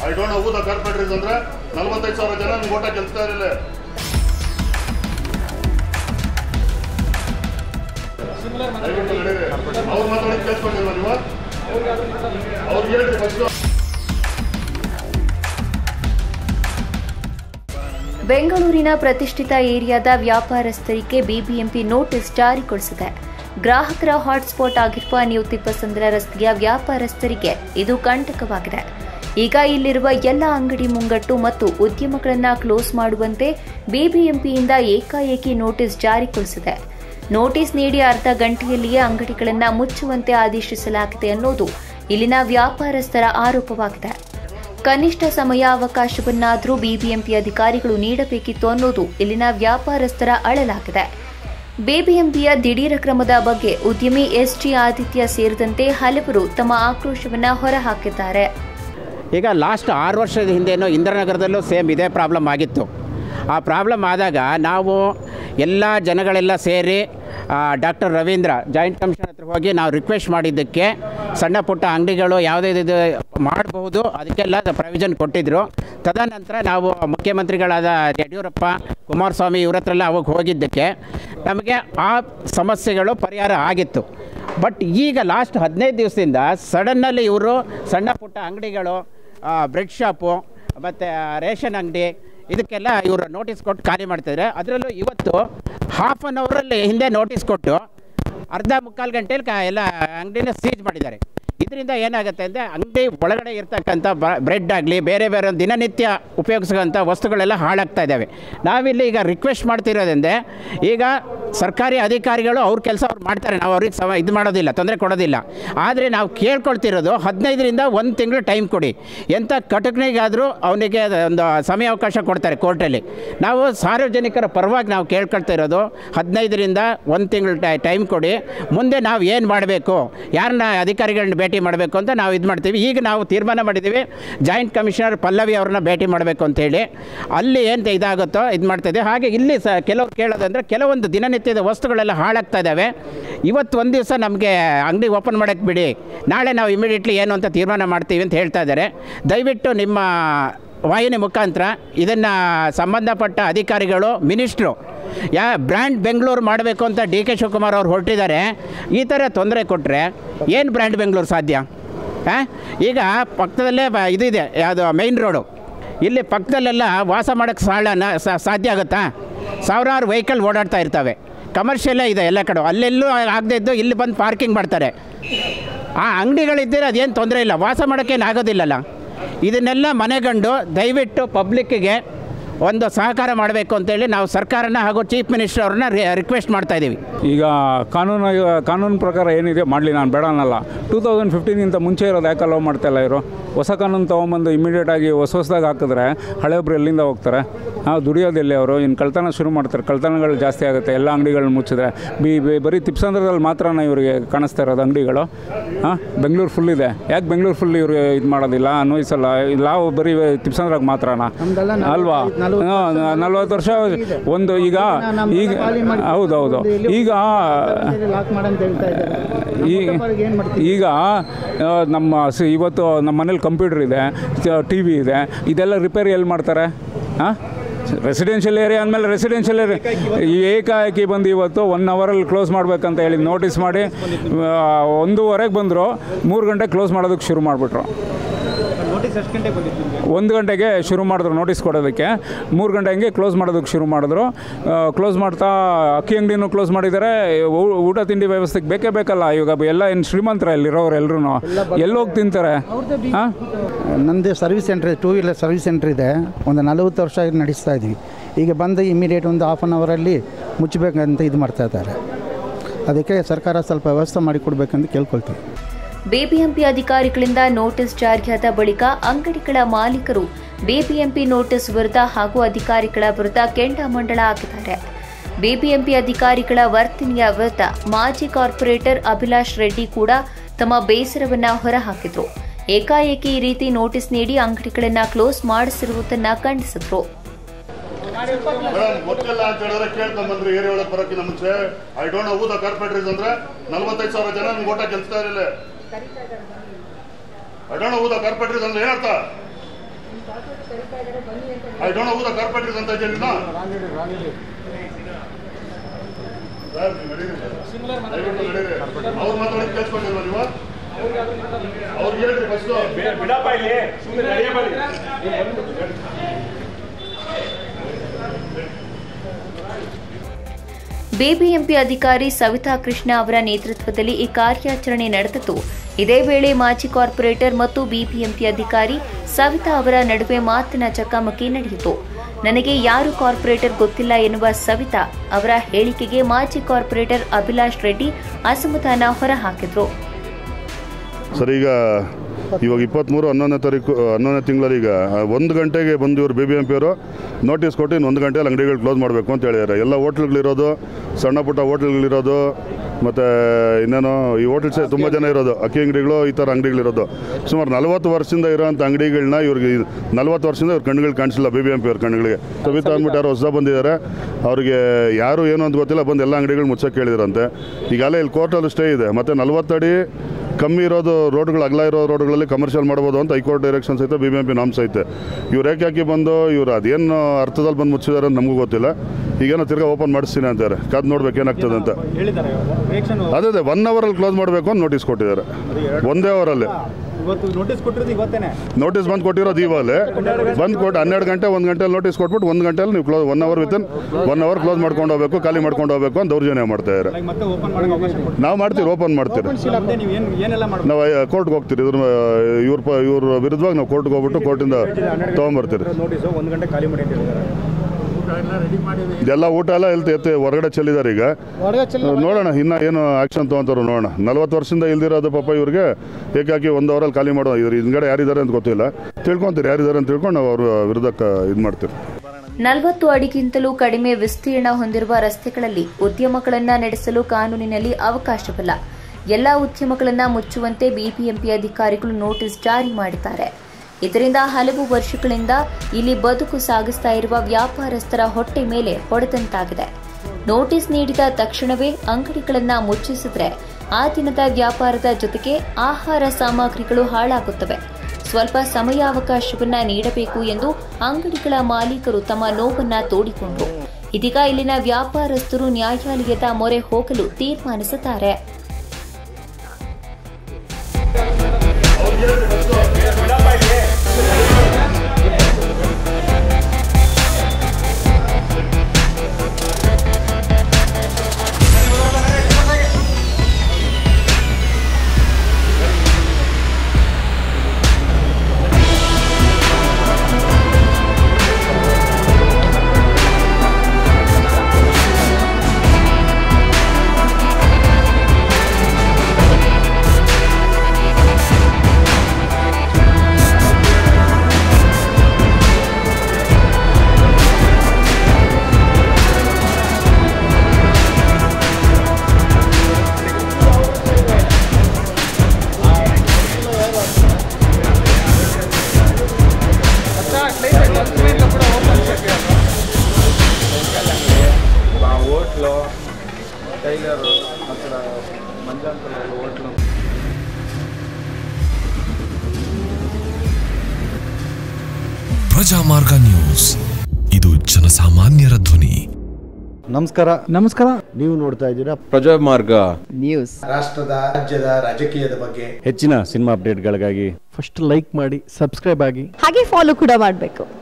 I don't know who the corporators ಅಂದ್ರೆ ನಲವತ್ತೈದು ಸಾವಿರ ಜನ ನಿಮ್ಗೆ ಓಟ ಗೆಲ್ಸ್ತಾ ಇರಲಿಲ್ಲ ದಯವಿಟ್ಟು ನಡೀರಿ ಅವ್ರು ಮಾತಾಡೋದು ಕೇಳಿಸ್ಕೊಂಡಿಲ್ವ ನೀವು ಅವ್ರಿಗೆ ಹೇಳ್ರಿ ಫಸ್ಟು ಬೆಂಗಳೂರಿನ ಪ್ರತಿಷ್ಠಿತ ಏರಿಯಾದ ವ್ಯಾಪಾರಸ್ಥರಿಗೆ ಬಿಬಿಎಂಪಿ ನೋಟಿಸ್ ಜಾರಿಗೊಳಿಸಿದೆ ಗ್ರಾಹಕರ ಹಾಟ್ಸ್ಪಾಟ್ ಆಗಿರುವ ನ್ಯೂ ತಿಪ್ಪಸಂದ್ರ ರಸ್ತೆಯ ವ್ಯಾಪಾರಸ್ಥರಿಗೆ ಇದು ಕಂಟಕವಾಗಿದೆ ಈಗ ಇಲ್ಲಿರುವ ಎಲ್ಲ ಅಂಗಡಿ ಮುಂಗಟ್ಟು ಮತ್ತು ಉದ್ಯಮಗಳನ್ನು ಕ್ಲೋಸ್ ಮಾಡುವಂತೆ ಬಿಬಿಎಂಪಿಯಿಂದ ಏಕಾಏಕಿ ನೋಟಿಸ್ ಜಾರಿಗೊಳಿಸಿದೆ ನೋಟಿಸ್ ನೀಡಿ ಅರ್ಧ ಗಂಟೆಯಲ್ಲಿಯೇ ಅಂಗಡಿಗಳನ್ನು ಮುಚ್ಚುವಂತೆ ಆದೇಶಿಸಲಾಗಿದೆ ಅನ್ನೋದು ಇಲ್ಲಿನ ವ್ಯಾಪಾರಸ್ಥರ ಆರೋಪವಾಗಿದೆ ಕನಿಷ್ಠ ಸಮಯಾವಕಾಶವನ್ನಾದರೂ ಬಿಬಿಎಂಪಿ ಅಧಿಕಾರಿಗಳು ನೀಡಬೇಕಿತ್ತು ಅನ್ನೋದು ಇಲ್ಲಿನ ವ್ಯಾಪಾರಸ್ಥರ ಅಳಲಾಗಿದೆ ಬಿಬಿಎಂಪಿಯ ದಿಢೀರ ಕ್ರಮದ ಬಗ್ಗೆ ಉದ್ಯಮಿ ಎಸ್ಟಿ ಆದಿತ್ಯ ಸೇರಿದಂತೆ ಹಲವರು ತಮ್ಮ ಆಕ್ರೋಶವನ್ನ ಹೊರಹಾಕಿದ್ದಾರೆ ಈಗ ಲಾಸ್ಟ್ ಆರು ವರ್ಷದ ಹಿಂದೆನೂ ಇಂದಿರಾನಗರದಲ್ಲೂ ಸೇಮ್ ಇದೇ ಪ್ರಾಬ್ಲಮ್ ಆಗಿತ್ತು ಆ ಪ್ರಾಬ್ಲಮ್ ಆದಾಗ ನಾವು ಎಲ್ಲ ಜನಗಳೆಲ್ಲ ಸೇರಿ ಡಾಕ್ಟರ್ ರವೀಂದ್ರ ಜಾಯಿಂಟ್ ಕಮಿಷನ್ ಹತ್ರ ಹೋಗಿ ನಾವು ರಿಕ್ವೆಸ್ಟ್ ಮಾಡಿದ್ದಕ್ಕೆ ಸಣ್ಣ ಪುಟ್ಟ ಅಂಗಡಿಗಳು ಯಾವುದೇ ಇದು ಮಾಡಬಹುದು ಅದಕ್ಕೆಲ್ಲ ಪ್ರಾವಿಷನ್ ಕೊಟ್ಟಿದ್ದರು ತದನಂತರ ನಾವು ಮುಖ್ಯಮಂತ್ರಿಗಳಾದ ಯಡಿಯೂರಪ್ಪ ಕುಮಾರಸ್ವಾಮಿ ಇವ್ರ ಹತ್ರ ಎಲ್ಲ ಅವಾಗ ಹೋಗಿದ್ದಕ್ಕೆ ನಮಗೆ ಆ ಸಮಸ್ಯೆಗಳು ಪರಿಹಾರ ಆಗಿತ್ತು ಬಟ್ ಈಗ ಲಾಸ್ಟ್ ಹದಿನೈದು ದಿವಸದಿಂದ ಸಡನ್ನಲ್ಲಿ ಇವರು ಸಣ್ಣ ಪುಟ್ಟ ಅಂಗಡಿಗಳು ಬ್ರೆಡ್ ಶಾಪು ಮತ್ತು ರೇಷನ್ ಅಂಗಡಿ ಇದಕ್ಕೆಲ್ಲ ಇವರು ನೋಟಿಸ್ ಕೊಟ್ಟು ಖಾಲಿ ಮಾಡ್ತಿದ್ದಾರೆ ಅದರಲ್ಲೂ ಇವತ್ತು ಹಾಫ್ ಆನ್ ಅವರಲ್ಲಿ ಹಿಂದೆ ನೋಟಿಸ್ ಕೊಟ್ಟು ಅರ್ಧ ಮುಕ್ಕಾಲು ಗಂಟೆಲಿ ಕ ಎಲ್ಲ ಅಂಗಡಿನ ಸೀಜ್ ಮಾಡಿದ್ದಾರೆ ಇದರಿಂದ ಏನಾಗುತ್ತೆ ಅಂದರೆ ಅಂಗಡಿ ಒಳಗಡೆ ಇರ್ತಕ್ಕಂಥ ಬ್ರೆಡ್ ಆಗಲಿ ಬೇರೆ ಬೇರೆ ದಿನನಿತ್ಯ ಉಪಯೋಗಿಸುವಂಥ ವಸ್ತುಗಳೆಲ್ಲ ಹಾಳಾಗ್ತಾ ಇದ್ದಾವೆ ನಾವಿಲ್ಲಿ ಈಗ ರಿಕ್ವೆಸ್ಟ್ ಮಾಡ್ತಿರೋದಂದರೆ ಈಗ ಸರ್ಕಾರಿ ಅಧಿಕಾರಿಗಳು ಅವ್ರ ಕೆಲಸ ಅವ್ರು ಮಾಡ್ತಾರೆ ನಾವು ಅವ್ರಿಗೆ ಸಮ ಇದು ಮಾಡೋದಿಲ್ಲ ತೊಂದರೆ ಕೊಡೋದಿಲ್ಲ ಆದರೆ ನಾವು ಕೇಳ್ಕೊಳ್ತಿರೋದು ಹದಿನೈದರಿಂದ ಒಂದು ತಿಂಗಳು ಟೈಮ್ ಕೊಡಿ ಎಂಥ ಕಟಕನಿಗಾದರೂ ಅವನಿಗೆ ಒಂದು ಸಮಯಾವಕಾಶ ಕೊಡ್ತಾರೆ ಕೋರ್ಟಲ್ಲಿ ನಾವು ಸಾರ್ವಜನಿಕರ ಪರವಾಗಿ ನಾವು ಕೇಳ್ಕೊಳ್ತಾ ಇರೋದು ಹದಿನೈದರಿಂದ ಒಂದು ತಿಂಗಳು ಟೈಮ್ ಕೊಡಿ ಮುಂದೆ ನಾವು ಏನು ಮಾಡಬೇಕು ಯಾರನ್ನ ಅಧಿಕಾರಿಗಳನ್ನ ಭೇಟಿ ಮಾಡಬೇಕು ಅಂತ ನಾವು ಇದು ಮಾಡ್ತೀವಿ ಈಗ ನಾವು ತೀರ್ಮಾನ ಮಾಡಿದ್ದೀವಿ ಜಾಯಿಂಟ್ ಕಮಿಷನರ್ ಪಲ್ಲವಿ ಅವ್ರನ್ನ ಭೇಟಿ ಮಾಡಬೇಕು ಅಂತೇಳಿ ಅಲ್ಲಿ ಏನು ಇದಾಗುತ್ತೋ ಇದು ಮಾಡ್ತಾಯಿದೆ ಹಾಗೆ ಇಲ್ಲಿ ಸಹ ಕೆಲವ್ರು ಕೇಳೋದಂದರೆ ಕೆಲವೊಂದು ದಿನನಿತ್ಯದ ವಸ್ತುಗಳೆಲ್ಲ ಹಾಳಾಗ್ತಾ ಇದ್ದಾವೆ ಇವತ್ತು ಒಂದು ದಿವಸ ನಮಗೆ ಅಂಗಡಿ ಓಪನ್ ಮಾಡೋಕ್ಕೆ ಬಿಡಿ ನಾಳೆ ನಾವು ಇಮಿಡಿಯೇಟ್ಲಿ ಏನು ಅಂತ ತೀರ್ಮಾನ ಮಾಡ್ತೀವಿ ಅಂತ ಹೇಳ್ತಾ ಇದ್ದಾರೆ ದಯವಿಟ್ಟು ನಿಮ್ಮ ವಾಹಿನಿ ಮುಖಾಂತರ ಇದನ್ನು ಸಂಬಂಧಪಟ್ಟ ಅಧಿಕಾರಿಗಳು ಮಿನಿಸ್ಟ್ರು ಯಾ ಬ್ರ್ಯಾಂಡ್ ಬೆಂಗಳೂರು ಮಾಡಬೇಕು ಅಂತ ಡಿ ಕೆ ಶಿವಕುಮಾರ್ ಅವ್ರು ಹೊರಟಿದ್ದಾರೆ ಈ ಥರ ತೊಂದರೆ ಕೊಟ್ಟರೆ ಏನು ಬ್ರ್ಯಾಂಡ್ ಬೆಂಗಳೂರು ಸಾಧ್ಯ ಹಾಂ ಈಗ ಪಕ್ಕದಲ್ಲೇ ಬ- ಇದಿದೆ ಯಾವುದು ಮೈನ್ ರೋಡು ಇಲ್ಲಿ ಪಕ್ಕದಲ್ಲೆಲ್ಲ ವಾಸ ಮಾಡೋಕ್ಕೆ ಸಾಲ ಸಾಧ್ಯ ಆಗುತ್ತಾ ಸಾವಿರಾರು ವೆಹಿಕಲ್ ಓಡಾಡ್ತಾ ಇರ್ತವೆ ಕಮರ್ಷಿಯಲ್ಲೇ ಇದೆ ಎಲ್ಲ ಕಡೆ ಅಲ್ಲೆಲ್ಲೂ ಆಗದೇ ಇದ್ದು ಇಲ್ಲಿ ಬಂದು ಪಾರ್ಕಿಂಗ್ ಮಾಡ್ತಾರೆ ಆ ಅಂಗಡಿಗಳಿದ್ದರೆ ಅದೇನು ತೊಂದರೆ ಇಲ್ಲ ವಾಸ ಮಾಡೋಕ್ಕೇನು ಆಗೋದಿಲ್ಲಲ್ಲ ಇದನ್ನೆಲ್ಲ ಮನೆಗಂಡು ದಯವಿಟ್ಟು ಪಬ್ಲಿಕ್ಕಿಗೆ ಒಂದು ಸಹಕಾರ ಮಾಡಬೇಕು ಅಂತೇಳಿ ನಾವು ಸರ್ಕಾರನ ಹಾಗೂ ಚೀಫ್ ಮಿನಿಸ್ಟರ್ ಅವ್ರನ್ನ ರಿಕ್ವೆಸ್ಟ್ ಮಾಡ್ತಾ ಇದ್ದೀವಿ ಈಗ ಕಾನೂನು ಕಾನೂನು ಪ್ರಕಾರ ಏನಿದೆ ಮಾಡಲಿ ನಾನು ಬೇಡ ಅನ್ನಲ್ಲ ಟೂ ತೌಸಂಡ್ ಫಿಫ್ಟೀನ್ಗಿಂತ ಮುಂಚೆ ಇರೋದು ಯಾಕೆ ಅಲೋ ಮಾಡ್ತಾಯಿಲ್ಲ ಇವರು ಹೊಸ ಕಾನೂನು ತೊಗೊಂಬಂದು ಇಮಿಡಿಯೇಟಾಗಿ ಹೊಸ ಹೊಸದಾಗಿ ಹಾಕಿದ್ರೆ ಹಳೆಯೊಬ್ರು ಎಲ್ಲಿಂದ ಹೋಗ್ತಾರೆ ಹಾಂ ದುಡಿಯೋದಿಲ್ಲ ಅವರು ಇನ್ನು ಕಳ್ತನ ಶುರು ಮಾಡ್ತಾರೆ ಕಳ್ತನಗಳು ಜಾಸ್ತಿ ಆಗುತ್ತೆ ಎಲ್ಲ ಅಂಗಡಿಗಳನ್ನ ಮುಚ್ಚಿದ್ರೆ ಬಿ ಬಿ- ಬರೀ ತಿಪ್ಸಂದ್ರದಲ್ಲಿ ಮಾತ್ರನ ಇವರಿಗೆ ಕಾಣಿಸ್ತಾ ಇರೋದು ಅಂಗಡಿಗಳು ಹಾಂ ಬೆಂಗಳೂರು ಫುಲ್ ಇದೆ ಯಾಕೆ ಬೆಂಗಳೂರು ಫುಲ್ ಇವರು ಇದು ಮಾಡೋದಿಲ್ಲ ಅನ್ವಯಿಸಲ್ಲ ಲಾವ್ ಬರೀ ತಿಪ್ಸಂದ್ರಾಗ ಮಾತ್ರನಾ ಅಲ್ವಾ ನಲ್ವತ್ತು ವರ್ಷ ಒಂದು ಈಗ ಈಗ ಹೌದೌದು ಈಗ ಈ- ಈಗ ಆ, ನಮ್ಮ ಸ- ಇವತ್ತು ನಮ್ಮ ಮನೇಲಿ ಕಂಪ್ಯೂಟರ್ ಇದೆ ಟಿ ವಿ ಇದೆ ಇದೆಲ್ಲ ರಿಪೇರಿ ಎಲ್ಲಿ ಮಾಡ್ತಾರೆ ಹಾಂ ರೆಸಿಡೆನ್ಷಿಯಲ್ ಏರಿಯಾ ಅಂದಮೇಲೆ ರೆಸಿಡೆನ್ಷಿಯಲ್ ಏರಿಯಾ ಏಕಾಏಕಿ ಬಂದು ಇವತ್ತು ಒನ್ ಅವರಲ್ಲಿ ಕ್ಲೋಸ್ ಮಾಡಬೇಕಂತ ಹೇಳಿ ನೋಟಿಸ್ ಮಾಡಿ ಆ, ಒಂದೂವರೆಗೆ ಬಂದರು ಮೂರು ಗಂಟೆಗೆ ಕ್ಲೋಸ್ ಮಾಡೋದಕ್ಕೆ ಶುರು ಮಾಡಿಬಿಟ್ರು ಒಂದು ಗಂಟೆಗೆ ಶುರು ಮಾಡಿದ್ರು ನೋಟಿಸ್ ಕೊಡೋದಕ್ಕೆ ಮೂರು ಗಂಟೆ ಹಂಗೆ ಕ್ಲೋಸ್ ಮಾಡೋದಕ್ಕೆ ಶುರು ಮಾಡಿದ್ರು ಕ್ಲೋಸ್ ಮಾಡ್ತಾ ಅಕ್ಕಿ ಅಂಗಡಿನೂ ಕ್ಲೋಸ್ ಮಾಡಿದ್ದಾರೆ ಊ- ಊಟ ತಿಂಡಿ ವ್ಯವಸ್ಥೆಗೆ ಬೇಕೇ ಬೇಕಲ್ಲ ಇವಾಗ ಎಲ್ಲ ಏನು ಶ್ರೀಮಂತರ ಇಲ್ಲಿರೋರು ಎಲ್ಲರೂ ಎಲ್ಲೋಗಿ ತಿಂತಾರೆ ಹಾಂ ನಂದು service centre two wheeler service centre ಇದೆ ಒಂದು ನಲವತ್ತು ವರ್ಷ ನಡೆಸ್ತಾ ಇದ್ವಿ ಈಗ ಬಂದು ಇಮಿಡಿಯೇಟ್ ಒಂದು ಹಾಫ್ ಆನ್ ಅವರಲ್ಲಿ ಮುಚ್ಚಬೇಕಂತ ಇದು ಮಾಡ್ತಾ ಇದ್ದಾರೆ ಅದಕ್ಕೆ ಸರ್ಕಾರ ಸ್ವಲ್ಪ ವ್ಯವಸ್ಥೆ ಮಾಡಿಕೊಡ್ಬೇಕಂತ ಕೇಳ್ಕೊಳ್ತೀವಿ ಬಿಬಿಎಂಪಿ ಅಧಿಕಾರಿಗಳಿಂದ ನೋಟಿಸ್ ಜಾರಿಯಾದ ಬಳಿಕ ಅಂಗಡಿಗಳ ಮಾಲೀಕರು ಬಿಬಿಎಂಪಿ ನೋಟಿಸ್ ವಿರುದ್ಧ ಹಾಗೂ ಅಧಿಕಾರಿಗಳ ವಿರುದ್ಧ ಕೆಂಡಾಮಂಡಲ ಆಗಿದ್ದಾರೆ ಬಿಬಿಎಂಪಿ ಅಧಿಕಾರಿಗಳ ವರ್ತನೆಯ ವಿರುದ್ಧ ಮಾಜಿ ಕಾರ್ಪೊರೇಟರ್ ಅಭಿಲಾಷ್ ರೆಡ್ಡಿ ಕೂಡ ತಮ್ಮ ಬೇಸರವನ್ನ ಹೊರಹಾಕಿದ್ರು ಏಕಾಏಕಿ ಈ ರೀತಿ ನೋಟಿಸ್ ನೀಡಿ ಅಂಗಡಿಗಳನ್ನ ಕ್ಲೋಸ್ ಮಾಡಿಸಿರುವುದನ್ನ ಖಂಡಿಸಿದ್ರು ಮೇಡಮ್ ಗೊತ್ತಿಲ್ಲ ಅಂತ ಹೇಳಿದ್ರೆ ಕೇಳ್ಕೊಂಬಂದ್ರಿ ಏರಿಯಾ ಒಳಗೆ ಬರೋಕ್ಕಿಂತ ಮುಂಚೆ I don't know who the corporators ಅಂದ್ರೆ ನಲವತ್ತೈದು ಸಾವಿರ ಜನ ನಿಮ್ಗೆ ಓಟ ಗೆಲ್ಸ್ತಾ ಇರಲಿಲ್ಲ I don't know who the corporators ಅಂದ್ರೆ ಏನರ್ಥ I don't know who the corporators ಅಂತ ಇದ್ದೀನಿ ಅವ್ರು ಮಾತಾಡೋದು ಕೇಳಿಸ್ಕೊಂಡಿಲ್ವ ನೀವು ಅವ್ರಿಗೆ ಹೇಳ್ರಿ ಫಸ್ಟು ಬಿಡಪ್ಪ ಇಲ್ಲಿ ಸುಮ್ಮನೆ ನಡೆಯ ಬನ್ನಿ ಬಿಬಿಎಂಪಿ ಅಧಿಕಾರಿ ಸವಿತಾ ಕೃಷ್ಣ ಅವರ ನೇತೃತ್ವದಲ್ಲಿ ಈ ಕಾರ್ಯಾಚರಣೆ ನಡೆದಿತ್ತು ಇದೇ ವೇಳೆ ಮಾಜಿ ಕಾರ್ಪೊರೇಟರ್ ಮತ್ತು ಬಿಬಿಎಂಪಿ ಅಧಿಕಾರಿ ಸವಿತಾ ಅವರ ನಡುವೆ ಮಾತಿನ ಚಕಮಕಿ ನಡೆಯಿತು ನನಗೆ ಯಾರು ಕಾರ್ಪೊರೇಟರ್ ಗೊತ್ತಿಲ್ಲ ಎನ್ನುವ ಸವಿತಾ ಅವರ ಹೇಳಿಕೆಗೆ ಮಾಜಿ ಕಾರ್ಪೊರೇಟರ್ ಅಭಿಲಾಷ್ ರೆಡ್ಡಿ ಅಸಮಾಧಾನ ಹೊರಹಾಕಿದ್ರು ಸರ್ ಈಗ ಇವಾಗ ಇಪ್ಪತ್ತ್ಮೂರು ಹನ್ನೊಂದನೇ ತಾರೀಕು ಹನ್ನೊಂದನೇ ತಿಂಗಳಲ್ಲಿ ಈಗ ಒಂದು ಗಂಟೆಗೆ ಬಂದು ಇವರು ಬಿ ಬಿ ಎಂ ಪಿಯವರು ನೋಟಿಸ್ ಕೊಟ್ಟು ಇನ್ನು ಒಂದು ಗಂಟೆಯಲ್ಲಿ ಅಂಗಡಿಗಳು ಕ್ಲೋಸ್ ಮಾಡಬೇಕು ಅಂತ ಹೇಳಿದ್ದಾರೆ ಎಲ್ಲ ಹೋಟ್ಲ್ಗಳಿರೋದು ಸಣ್ಣ ಪುಟ್ಟ ಹೋಟ್ಲ್ಗಳಿರೋದು ಮತ್ತು ಇನ್ನೇನು ಈ ಹೋಟೆಲ್ಸೇ ತುಂಬ ಜನ ಇರೋದು ಅಕ್ಕಿ ಅಂಗಡಿಗಳು ಈ ಥರ ಅಂಗಡಿಗಳಿರೋದು ಸುಮಾರು ನಲವತ್ತು ವರ್ಷದಿಂದ ಇರೋಂಥ ಅಂಗಡಿಗಳನ್ನ ಇವ್ರಿಗೆ ನಲವತ್ತು ವರ್ಷದಿಂದ ಇವ್ರ ಕಣ್ಣುಗಳು ಕಾಣಿಸಿಲ್ಲ ಬಿ ಬಿ ಎಂ ಪಿ ಅವ್ರ ಕಣ್ಣುಗಳಿಗೆ ಸವಿತಾ ಅಂದ್ಬಿಟ್ಟು ಯಾರು ಹೊಸ ಬಂದಿದ್ದಾರೆ ಅವ್ರಿಗೆ ಯಾರು ಏನು ಅಂತ ಗೊತ್ತಿಲ್ಲ ಬಂದು ಎಲ್ಲ ಅಂಗಡಿಗಳು ಮುಚ್ಚಕ್ಕೆ ಕೇಳಿದ್ರಂತೆ ಈಗಾಗಲೇ ಇಲ್ಲಿ ಕೋರ್ಟಲ್ಲಿ ಸ್ಟೇ ಇದೆ ಮತ್ತು ನಲವತ್ತಡಿ ಕಮ್ಮಿ ಇರೋದು ರೋಡ್ಗಳು ಅಗಲ ಇರೋ ರೋಡ್ಗಳಲ್ಲಿ ಕಮರ್ಷಿಯಲ್ ಮಾಡ್ಬೋದು ಅಂತ ಹೈಕೋರ್ಟ್ ಡೈರೆಕ್ಷನ್ಸ್ ಐತೆ B B M P norms ಐತೆ ಇವ್ರು ಯಾಕೆ ಹಾಕಿ ಬಂದು ಇವ್ರು ಅದೇನು ಅರ್ಥದಲ್ಲಿ ಬಂದು ಮುಚ್ಚಿದ್ದಾರೆ ಅಂತ ನಮಗೂ ಗೊತ್ತಿಲ್ಲ ಈಗೇನೋ ತಿರ್ಗಾ ಓಪನ್ ಮಾಡಿಸ್ತೀನಿ ಅಂತಾರೆ ಕಾದು ನೋಡ್ಬೇಕು ಏನಾಗ್ತದೆ ಅಂತ ಹೇಳಿದ್ದಾರೆ ರಿಯಾಕ್ಷನ್ ಅದೇ ಅದೇ ಒನ್ ಅವರಲ್ಲಿ ಕ್ಲೋಸ್ ಮಾಡಬೇಕು ಅಂತ ನೋಟಿಸ್ ಕೊಟ್ಟಿದ್ದಾರೆ ಒಂದೇ ಅವರಲ್ಲಿ ಇವತ್ತು ನೋಟಿಸ್ ಕೊಟ್ಟಿರೋದು ಇವತ್ತೇನೆ ನೋಟಿಸ್ ಬಂದು ಕೊಟ್ಟಿರೋದು ಇವಾಗಲೇ ಬಂದು ಕೊಟ್ಟು ಹನ್ನೆರಡು ಗಂಟೆ ಒಂದು ಗಂಟೆಲಿ ನೋಟಿಸ್ ಕೊಟ್ಬಿಟ್ಟು ಒಂದು ಗಂಟೆಲಿ ನೀವು close one hour within one hour close ಮಾಡ್ಕೊಂಡು ಹೋಗ್ಬೇಕು ಖಾಲಿ ಮಾಡ್ಕೊಂಡು ಹೋಗ್ಬೇಕು ಅಂತ ದೌರ್ಜನ್ಯ ಮಾಡ್ತಾ ಇದ್ದಾರೆ ಈಗ ಮತ್ತೆ ಓಪನ್ ಮಾಡಕ್ಕೆ ಅವಕಾಶ ಕೊಡ್ತೀವಿ ನಾವು ಮಾಡ್ತೀವಿ ಓಪನ್ ಮಾಡ್ತೀರಿ ಮತ್ತೆ ನೀವು ಏನು ಏನೆಲ್ಲ ಮಾಡ್ಬೇಕು ನಾವು ಕೋರ್ಟ್ಗೆ ಹೋಗ್ತೀರಿ ಇದ್ರ ಇವ್ರ ಪ ಇವ್ರ ವಿರುದ್ಧವಾಗಿ ನಾವು ಕೋರ್ಟ್ಗೆ ಹೋಗ್ಬಿಟ್ಟು ಕೋರ್ಟಿಂದ ತೊಗೊಂಬರ್ತೀರಿ ನೋಟಿಸು ಒಂದು ಗಂಟೆ ಖಾಲಿ ಮಾಡಿ ಅಂತ ಹೇಳಿದ್ದಾರೆ ಇದೆಲ್ಲ ಊಟ ಎಲ್ಲ ಎಲ್ತ ಎತ್ತಿ ಹೊರಗಡೆ ಚೆಲ್ಲಿದ್ದಾರೆ ಈಗ ನೋಡೋಣ ಇನ್ನ ಏನು ಆಕ್ಷನ್ ತೊಗೊಂತಾರೋ ನೋಡೋಣ ನಲ್ವತ್ತು ವರ್ಷದಿಂದ ಇಲ್ದಿರೋದು ಪಾಪ ಇವ್ರಿಗೆ ಏಕಾಕಿ ಒಂದು ಅವರಲ್ಲಿ ಖಾಲಿ ಮಾಡೋ ಇವ್ರು ಹಿಂದ್ಗಡೆ ಯಾರಿದ್ದಾರೆ ಅಂತ ಗೊತ್ತಿಲ್ಲ ತಿಳ್ಕೊಂತೀರಿ ಯಾರಿದ್ದಾರೆ ಅಂತ ತಿಳ್ಕೊಂಡು ನಾವು ಅವ್ರ ವಿರುದ್ಧ ಇದು ಮಾಡ್ತೀವಿ ನಲವತ್ತು ಅಡಿಗಿಂತಲೂ ಕಡಿಮೆ ವಿಸ್ತೀರ್ಣ ಹೊಂದಿರುವ ರಸ್ತೆಗಳಲ್ಲಿ ಉದ್ಯಮಗಳನ್ನ ನಡೆಸಲು ಕಾನೂನಿನಲ್ಲಿ ಅವಕಾಶವಿಲ್ಲ ಎಲ್ಲ ಉದ್ಯಮಗಳನ್ನ ಮುಚ್ಚುವಂತೆ ಬಿಬಿಎಂಪಿ ಅಧಿಕಾರಿಗಳು ನೋಟಿಸ್ ಜಾರಿ ಮಾಡಿದ್ದಾರೆ ಇದರಿಂದ ಹಲವು ವರ್ಷಗಳಿಂದ ಇಲ್ಲಿ ಬದುಕು ಸಾಗಿಸ್ತಾ ಇರುವ ವ್ಯಾಪಾರಸ್ಥರ ಹೊಟ್ಟೆ ಮೇಲೆ ಹೊಡೆದಂತಾಗಿದೆ ನೋಟಿಸ್ ನೀಡಿದ ತಕ್ಷಣವೇ ಅಂಗಡಿಗಳನ್ನ ಮುಚ್ಚಿಸಿದ್ರೆ ಆ ದಿನದ ವ್ಯಾಪಾರದ ಜೊತೆಗೆ ಆಹಾರ ಸಾಮಗ್ರಿಗಳು ಹಾಳಾಗುತ್ತವೆ ಸ್ವಲ್ಪ ಸಮಯಾವಕಾಶವನ್ನ ನೀಡಬೇಕು ಎಂದು ಅಂಗಡಿಗಳ ಮಾಲೀಕರು ತಮ್ಮ ನೋವನ್ನ ತೋಡಿಕೊಂಡರು ಇದೀಗ ಇಲ್ಲಿನ ವ್ಯಾಪಾರಸ್ಥರು ನ್ಯಾಯಾಲಯದ ಮೊರೆ ಹೋಗಲು ತೀರ್ಮಾನಿಸಿದ್ದಾರೆ ಹೋಟ್ಲು ಟೈಲರು ಅక్కడ ಮಂಜಾಂತರ ಹೋಟ್ಲು ಪ್ರಜಾಮಾರ್ಗ ನ್ಯೂಸ್ ಇದು ಜನಸಾಮಾನ್ಯರ ಧ್ವನಿ ನಮಸ್ಕಾರ ನಮಸ್ಕಾರ ನೀವು ನೋಡ್ತಾ ಇದ್ದೀರಾ ಪ್ರಜಾಮಾರ್ಗ ರಾಷ್ಟ್ರದ ರಾಜ್ಯದ ರಾಜಕೀಯದ ಬಗ್ಗೆ ಹೆಚ್ಚಿನ ಸಿನಿಮಾ ಅಪ್ಡೇಟ್ಗಳಿಗಾಗಿ ಫಸ್ಟ್ ಲೈಕ್ ಮಾಡಿ ಸಬ್ಸ್ಕ್ರೈಬ್ ಆಗಿ ಹಾಗೆ ಫಾಲೋ ಕೂಡ ಮಾಡಬೇಕು